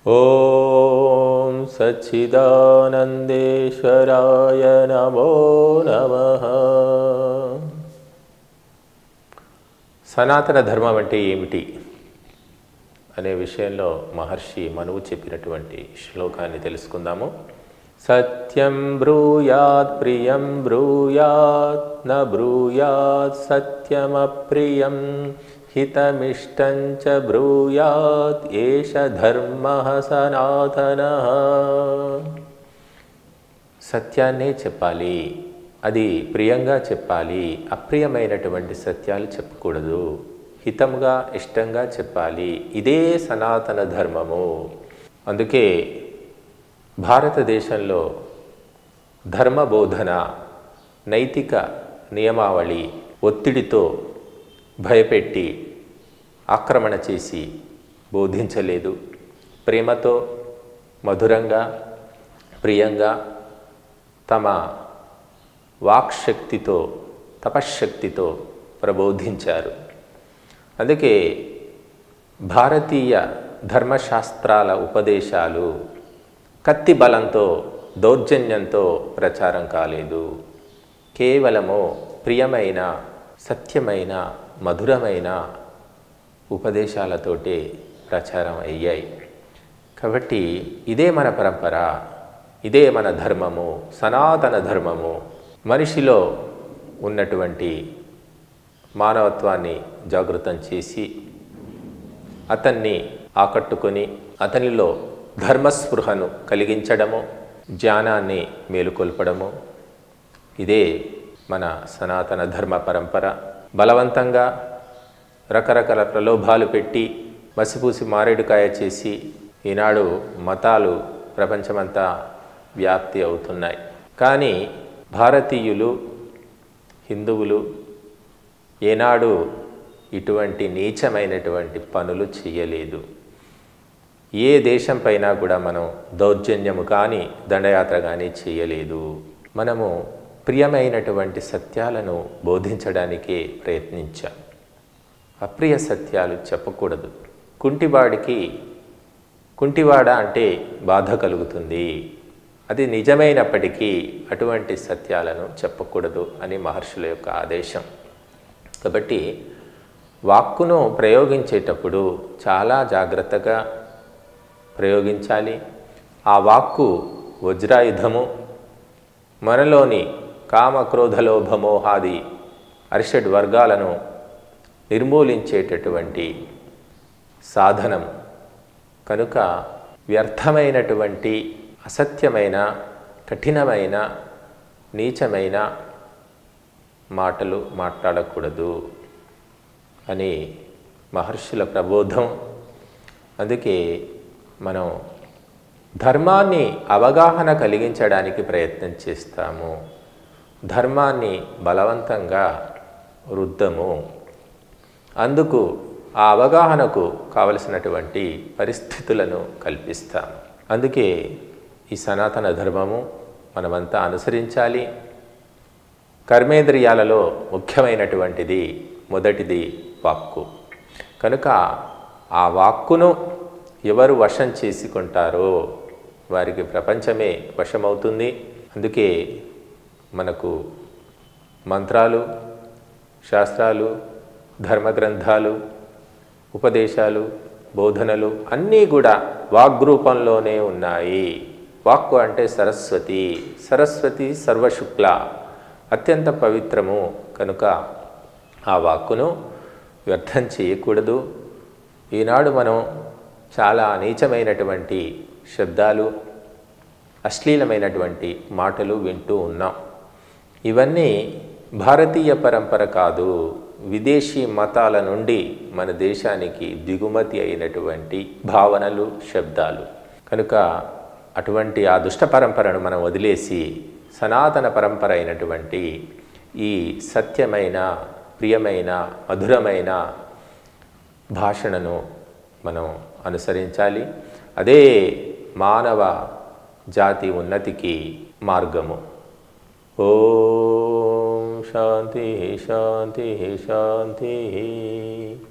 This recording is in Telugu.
ఓం సచ్చిదానందేశ్వరాయ నమో నమ సనాతన ధర్మం అంటే ఏమిటి అనే విషయంలో మహర్షి మనువు చెప్పినటువంటి శ్లోకాన్ని తెలుసుకుందాము సత్యం బ్రూయాత్ ప్రియం బ్రూయాత్ న బ్రూయాత్ సత్యమప్రియం హితమిష్టం చ బ్రూయాత్ ఏష ధర్మ సనాతన సత్యాన్నే చెప్పాలి అది ప్రియంగా చెప్పాలి అప్రియమైనటువంటి సత్యాలు చెప్పకూడదు హితంగా ఇష్టంగా చెప్పాలి ఇదే సనాతన ధర్మము అందుకే భారతదేశంలో ధర్మబోధన నైతిక నియమావళి ఒత్తిడితో భయపెట్టి ఆక్రమణ చేసి బోధించలేదు ప్రేమతో మధురంగా ప్రియంగా తమ వాక్శక్తితో తపశ్శక్తితో ప్రబోధించారు అందుకే భారతీయ ధర్మశాస్త్రాల ఉపదేశాలు కత్తి బలంతో దౌర్జన్యంతో ప్రచారం కాలేదు కేవలము ప్రియమైన సత్యమైన మధురమైన ఉపదేశాలతోటే ప్రచారం అయ్యాయి కాబట్టి ఇదే మన పరంపర ఇదే మన ధర్మము సనాతన ధర్మము మనిషిలో ఉన్నటువంటి మానవత్వాన్ని జాగృతం చేసి అతన్ని ఆకట్టుకొని అతనిలో ధర్మస్పృహను కలిగించడము జ్ఞానాన్ని మేలుకొల్పడము ఇదే మన సనాతన ధర్మ పరంపర బలవంతంగా రకరకాల ప్రలోభాలు పెట్టి మసిపూసి మారేడుకాయ చేసి ఈనాడు మతాలు ప్రపంచమంతా వ్యాప్తి అవుతున్నాయి కానీ భారతీయులు హిందువులు ఏనాడు ఇటువంటి నీచమైనటువంటి పనులు చేయలేదు ఏ దేశం పైన కూడా మనం దౌర్జన్యము కానీ దండయాత్ర కానీ చేయలేదు మనము ప్రియమైనటువంటి సత్యాలను బోధించడానికే ప్రయత్నించాం అప్రియ సత్యాలు చెప్పకూడదు కుంటివాడికి కుంటివాడ అంటే బాధ కలుగుతుంది అది నిజమైనప్పటికీ అటువంటి సత్యాలను చెప్పకూడదు అని మహర్షుల యొక్క ఆదేశం కాబట్టి వాక్కును ప్రయోగించేటప్పుడు చాలా జాగ్రత్తగా ప్రయోగించాలి ఆ వాక్కు వజ్రాయుధము మనలోని కామ క్రోధలోభమోహాది అరిషడ్ వర్గాలను నిర్మూలించేటటువంటి సాధనం కనుక వ్యర్థమైనటువంటి అసత్యమైన కఠినమైన నీచమైన మాటలు మాట్లాడకూడదు అని మహర్షుల ప్రబోధం అందుకే మనం ధర్మాన్ని అవగాహన కలిగించడానికి ప్రయత్నం చేస్తాము ధర్మాన్ని బలవంతంగా రుద్దము అందుకు ఆ అవగాహనకు కావలసినటువంటి పరిస్థితులను కల్పిస్తాం అందుకే ఈ సనాతన ధర్మము మనమంతా అనుసరించాలి కర్మేంద్రియాలలో ముఖ్యమైనటువంటిది మొదటిది వాక్కు కనుక ఆ వాక్కును ఎవరు వశం చేసుకుంటారో వారికి ప్రపంచమే వశమవుతుంది అందుకే మనకు మంత్రాలు శాస్త్రాలు ధర్మగ్రంథాలు ఉపదేశాలు బోధనలు అన్నీ కూడా వాగ్రూపంలోనే ఉన్నాయి వాక్కు అంటే సరస్వతి సరస్వతి సర్వశుక్ల అత్యంత పవిత్రము కనుక ఆ వాక్కును వ్యర్థం చేయకూడదు ఈనాడు మనం చాలా నీచమైనటువంటి శబ్దాలు అశ్లీలమైనటువంటి మాటలు వింటూ ఉన్నాం ఇవన్నీ భారతీయ పరంపర కాదు విదేశీ మతాల నుండి మన దేశానికి దిగుమతి అయినటువంటి భావనలు శబ్దాలు కనుక అటువంటి ఆ దుష్ట పరంపరను మనం వదిలేసి సనాతన పరంపర అయినటువంటి ఈ సత్యమైన ప్రియమైన మధురమైన భాషణను మనం అనుసరించాలి అదే మానవ జాతి ఉన్నతికి మార్గము ఓం శాంతి శాంతి శాంతి